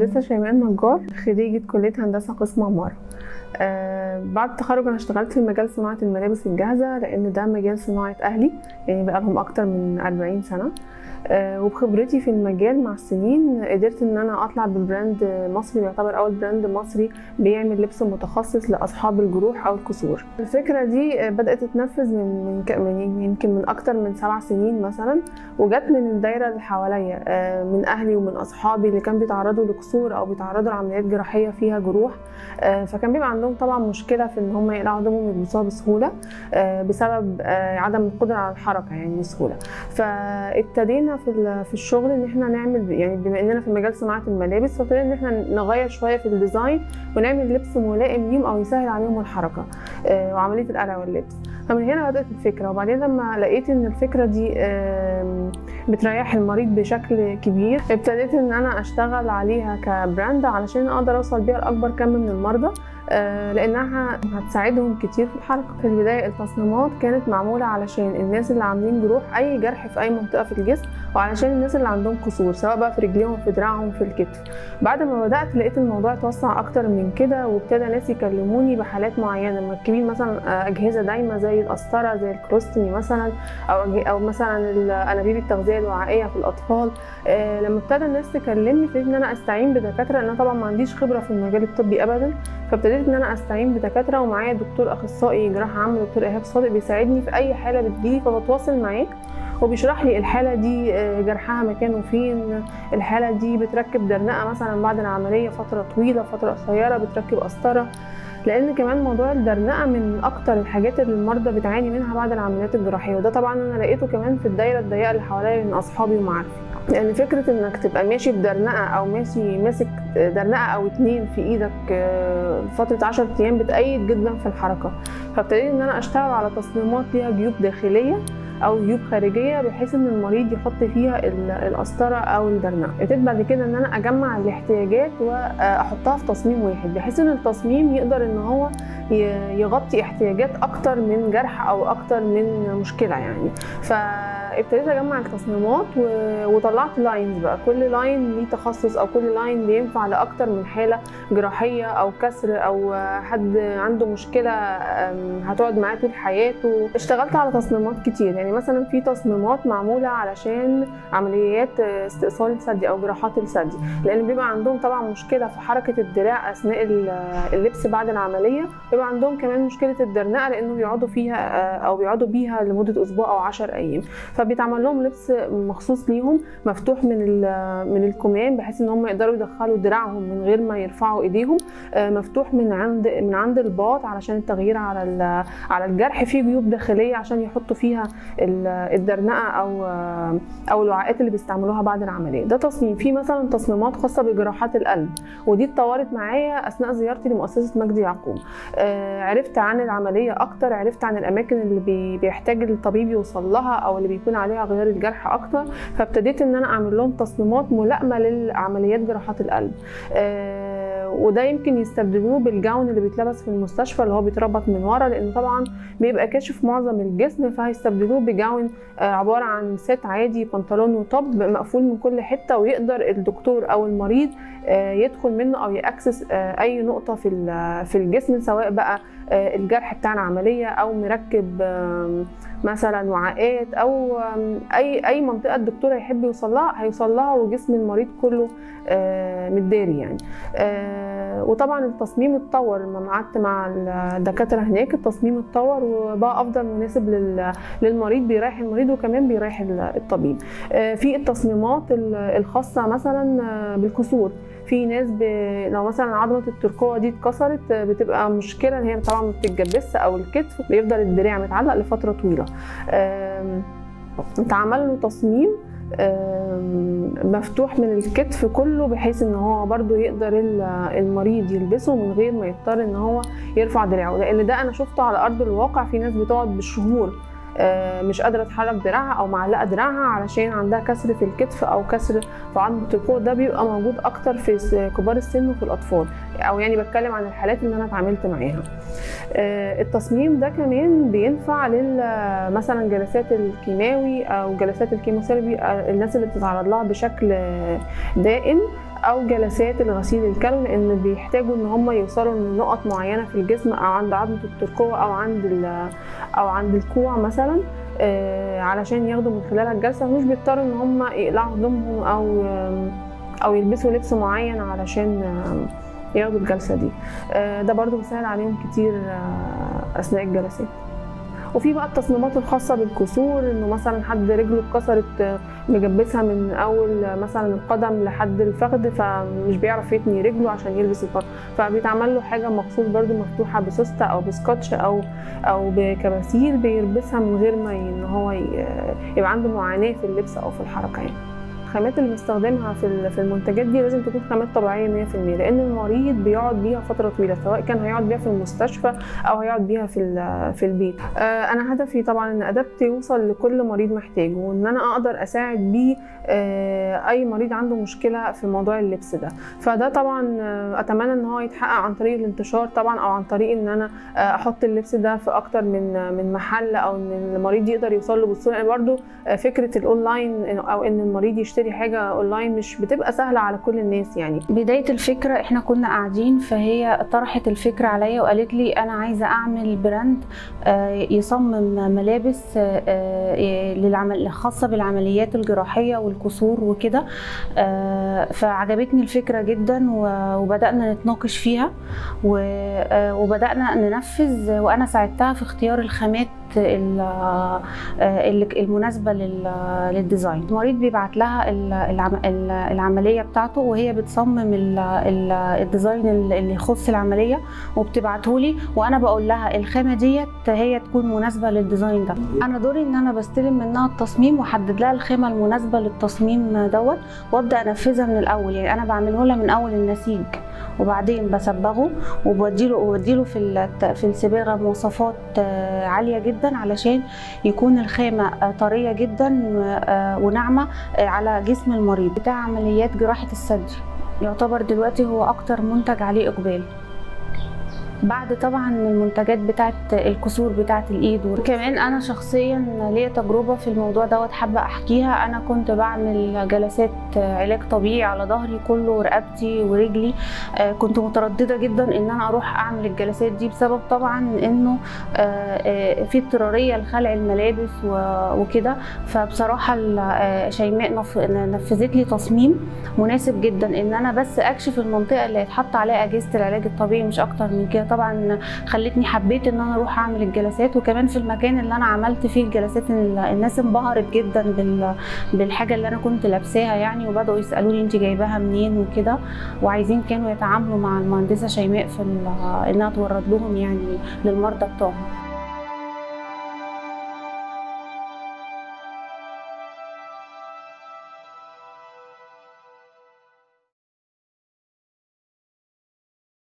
مهندسة شيماء النجار خريجة كلية هندسة قسم عمارة آه بعد التخرج انا اشتغلت في مجال صناعة الملابس الجاهزة لان ده مجال صناعة اهلي يعني بقالهم اكتر من 40 سنة آه وبخبرتي في المجال مع السنين قدرت ان انا اطلع ببراند مصري بيعتبر اول براند مصري بيعمل لبس متخصص لاصحاب الجروح او الكسور الفكره دي بدات تتنفذ من من, من يمكن من اكتر من سبع سنين مثلا وجت من الدايره اللي حواليا آه من اهلي ومن اصحابي اللي كانوا بيتعرضوا لكسور او بيتعرضوا لعمليات جراحيه فيها جروح آه فكان بيبقى عندهم طبعا مشكله في ان هم يقلعوا هدومهم يلبسوها بسهوله بسبب عدم القدره على الحركه يعني بسهوله فابتدينا في في الشغل ان احنا نعمل يعني بما اننا في مجال صناعه الملابس فابتدينا ان احنا نغير شويه في الديزاين ونعمل لبس ملائم ليهم او يسهل عليهم الحركه وعمليه القلع واللبس فمن هنا بدات الفكره وبعدين لما لقيت ان الفكره دي بتريح المريض بشكل كبير ابتديت ان انا اشتغل عليها كبراند علشان اقدر اوصل بيها لاكبر كم من المرضى لانها هتساعدهم كتير في الحركه في البدايه التصميمات كانت معموله علشان الناس اللي عاملين جروح اي جرح في اي منطقه في الجسم وعلشان الناس اللي عندهم كسور سواء بقى في رجليهم في دراعهم في الكتف بعد ما بدات لقيت الموضوع اتوسع اكتر من كده وابتدى ناس يكلموني بحالات معينه مركبين مثلا اجهزه دايمه زي القسطره زي الكروستمي مثلا او او مثلا انابيب التغذيه الوعائيه في الاطفال لما ابتدى الناس تكلمني ابتديت ان انا استعين بدكاتره لان انا طبعا ما عنديش خبره في المجال الطبي ابدا فابتديت ان انا استعين بدكاتره ومعايا دكتور اخصائي جراحه عام دكتور ايهاب صادق بيساعدني في اي حاله بتجيلي فبتواصل معاه وبيشرح لي الحاله دي جرحها مكانه فين الحاله دي بتركب درنقه مثلا بعد العمليه فتره طويله فتره قصيره بتركب قسطره لان كمان موضوع الدرنقه من اكتر الحاجات اللي المرضى بتعاني منها بعد العمليات الجراحيه وده طبعا انا لقيته كمان في الدايره الضيقه اللي حواليا من اصحابي ومعارفي لان يعني فكره انك تبقى ماشي بدرنقه او ماشي ماسك درنقه او اتنين في ايدك فتره 10 ايام بتأيد جدا في الحركه فابتديت ان انا اشتغل على تصميمات ليها جيوب داخليه او جيوب خارجيه بحيث ان المريض يحط فيها القسطره او الدرنقه ابتديت بعد كده ان انا اجمع الاحتياجات واحطها في تصميم واحد بحيث ان التصميم يقدر ان هو يغطي احتياجات اكتر من جرح او اكتر من مشكله يعني فابتديت اجمع التصميمات وطلعت لاينز بقى كل لاين ليه تخصص او كل لاين بينفع لاكتر من حاله جراحيه او كسر او حد عنده مشكله هتقعد معاه طول حياته اشتغلت على تصميمات كتير يعني مثلا في تصميمات معموله علشان عمليات استئصال الثدي او جراحات الثدي لان بيبقى عندهم طبعا مشكله في حركه الدراع اثناء اللبس بعد العمليه بيبقى عندهم كمان مشكله الدرنقه لانه بيقعدوا فيها او بيقعدوا بيها لمده اسبوع او 10 ايام فبيتعمل لهم لبس مخصوص ليهم مفتوح من من الكمام بحيث ان هم يقدروا يدخلوا دراعهم من غير ما يرفعوا ايديهم مفتوح من عند من عند الباط علشان التغيير على على الجرح في جيوب داخليه عشان يحطوا فيها الدرنقه او او الوعاءات اللي بيستعملوها بعد العمليه ده تصميم في مثلا تصميمات خاصه بجراحات القلب ودي اتطورت معايا اثناء زيارتي لمؤسسه مجدي يعقوب عرفت عن العمليه اكتر عرفت عن الاماكن اللي بيحتاج الطبيب يوصل لها او اللي بيكون عليها غيار الجرح اكتر فابتديت ان انا اعمل لهم تصميمات ملائمه للعمليات جراحات القلب وده يمكن يستبدلوه بالجاون اللي بيتلبس في المستشفى اللي هو بيتربط من ورا لانه طبعا بيبقى كاشف معظم الجسم فهيستبدلوه بجاون عباره عن ست عادي بنطلون وطب مقفول من كل حته ويقدر الدكتور او المريض يدخل منه او ياكسس اي نقطه في في الجسم سواء بقى الجرح بتاع العمليه او مركب مثلا وعاءات او اي اي منطقه الدكتور هيحب يوصل لها هيوصل لها وجسم المريض كله متداري يعني وطبعا التصميم اتطور لما قعدت مع الدكاتره هناك التصميم اتطور وبقى افضل مناسب للمريض بيريح المريض وكمان بيريح الطبيب في التصميمات الخاصه مثلا بالكسور في ناس ب... لو مثلا عظمه الترقوه دي اتكسرت بتبقى مشكله ان هي طبعا ما بتتجبسش او الكتف بيفضل الدراع متعلق لفتره طويله اتعمل له تصميم مفتوح من الكتف كله بحيث ان هو برضو يقدر المريض يلبسه من غير ما يضطر ان هو يرفع دراعه لان ده انا شفته على ارض الواقع في ناس بتقعد بالشهور مش قادره تحرك دراعها او معلقه دراعها علشان عندها كسر في الكتف او كسر في عظمه الكوع ده بيبقى موجود اكتر في كبار السن وفي الاطفال او يعني بتكلم عن الحالات اللي انا اتعاملت معاها التصميم ده كمان بينفع لل مثلا جلسات الكيماوي او جلسات الكيموثيرابي الناس اللي بتتعرض لها بشكل دائم او جلسات الغسيل الكلوي لان بيحتاجوا ان هم يوصلوا لنقط معينه في الجسم او عند عظمه الترقوه او عند ال- او عند الكوع مثلا آه، علشان ياخدوا من خلالها الجلسه مش بيضطروا ان هم يقلعوا هدومهم او او يلبسوا لبس معين علشان آه، ياخدوا الجلسه دي آه، ده برضو بيسهل عليهم كتير آه، اثناء الجلسات وفي بقى التصميمات الخاصه بالكسور انه مثلا حد رجله اتكسرت آه، مجبسها من اول آه، مثلا القدم لحد الفخذ فمش بيعرف يتني رجله عشان يلبس الفخذ فبيتعمل له حاجه مخصوص برضو مفتوحه بسوسته او بسكotش او او بكباسيل بيلبسها من غير ما ي- ان هو ي- يبقى عنده معاناه في اللبس او في الحركه يعني الخامات اللي بنستخدمها في ال- في المنتجات دي لازم تكون خامات طبيعيه 100% لان المريض بيقعد بيها فتره طويله سواء كان هيقعد بيها في المستشفى او هيقعد بيها في ال- في البيت آه، انا هدفي طبعا ان ادابتي يوصل لكل مريض محتاجه وان انا اقدر اساعد بيه آه، اي مريض عنده مشكله في موضوع اللبس ده فده طبعا آه، اتمنى ان هو يتحقق عن طريق الانتشار طبعا او عن طريق ان انا آه، احط اللبس ده في اكتر من من محل او ان المريض يقدر يوصل له بسهوله يعني برضو آه، فكره الاونلاين او ان المريض يشتري حاجه اونلاين مش بتبقى سهله على كل الناس يعني بداية الفكرة احنا كنا قاعدين فهي طرحت الفكرة عليا وقالت لي انا عايزة اعمل براند آه، يصمم ملابس آه، آه، للعمل خاصة بالعمليات الجراحية والكسور وكده آه، فعجبتني الفكرة جدا و- وبدأنا نتناقش فيها و- آه، وبدأنا ننفذ وانا ساعدتها في اختيار الخامات ال- آه، اللي- المناسبة لل- للديزاين المريض بيبعت لها ال- العم- ال- العملية بتاعته وهي بتصمم ال- ال- الديزاين اللي يخص العملية وبتبعته لي وانا بقول لها الخامة ديت هي تكون مناسبة للديزاين ده انا دوري ان انا بستلم منها التصميم واحدد لها الخامة المناسبة للتصميم دوت وابدا انفذها من الاول يعني انا بعمله لها من اول النسيج وبعدين بصبغه وبديله وبديله في الت- في الصباغه مواصفات آه، عاليه جدا علشان يكون الخامه آه، طريه جدا آه، وناعمه آه، على جسم المريض بتاع عمليات جراحه الصدر يعتبر دلوقتي هو اكتر منتج عليه اقبال بعد طبعا المنتجات بتاعت الكسور بتاعت الايد وكمان انا شخصيا ليا تجربه في الموضوع دوت حابه احكيها انا كنت بعمل جلسات علاج طبيعي على ظهري كله ورقبتي ورجلي آه، كنت متردده جدا ان انا اروح اعمل الجلسات دي بسبب طبعا انه آه، آه، في اضطراريه لخلع الملابس و- وكده فبصراحه ال- آه، شيماء نف- نفذت لي تصميم مناسب جدا ان انا بس اكشف المنطقه اللي هيتحط عليها اجهزه العلاج الطبيعي مش اكتر من كده طبعا خلتني حبيت ان انا اروح اعمل الجلسات وكمان في المكان اللي انا عملت فيه الجلسات ال- الناس انبهرت جدا بال- بالحاجه اللي انا كنت لابساها يعني وبداوا يسالوا لي انت جايباها منين وكده وعايزين كانوا يتعاملوا مع المهندسه شيماء في ال- انها تورد لهم يعني للمرضى بتوعهم